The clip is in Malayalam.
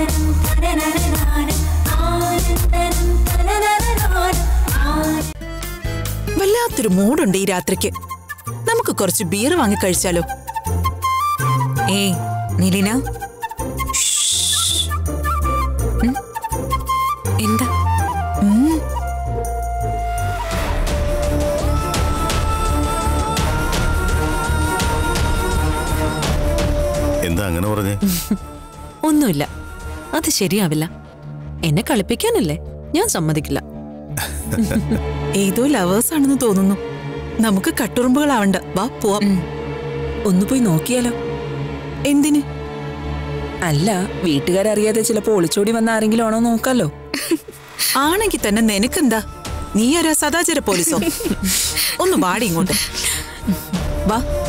വല്ലാത്തൊരു മൂടുണ്ട് ഈ രാത്രിക്ക് നമുക്ക് കുറച്ച് ബിയർ വാങ്ങി കഴിച്ചാലോ ഏയ് നിലിന ഉം. എന്താ എന്താ അങ്ങനെ പറഞ്ഞേ ഒന്നുമില്ല അത് ശരിയാവില്ല എന്നെ കളിപ്പിക്കാനല്ലേ ഞാൻ സമ്മതിക്കില്ല ഏതോ ലവേഴ്സ് ആണെന്ന് തോന്നുന്നു നമുക്ക് കട്ടുറുമ്പുകളാവണ്ട വാ പോവാം ഒന്ന് പോയി നോക്കിയാലോ എന്തിന് അല്ല വീട്ടുകാരറിയാതെ ചിലപ്പോ ഒളിച്ചോടി വന്ന ആരെങ്കിലും ആണോ നോക്കാലോ ആണെങ്കി തന്നെ നിനക്കെന്താ നീ ആരാ സദാചാര പോലീസോ ഒന്ന് വാടി ഇങ്ങോട്ട് വാ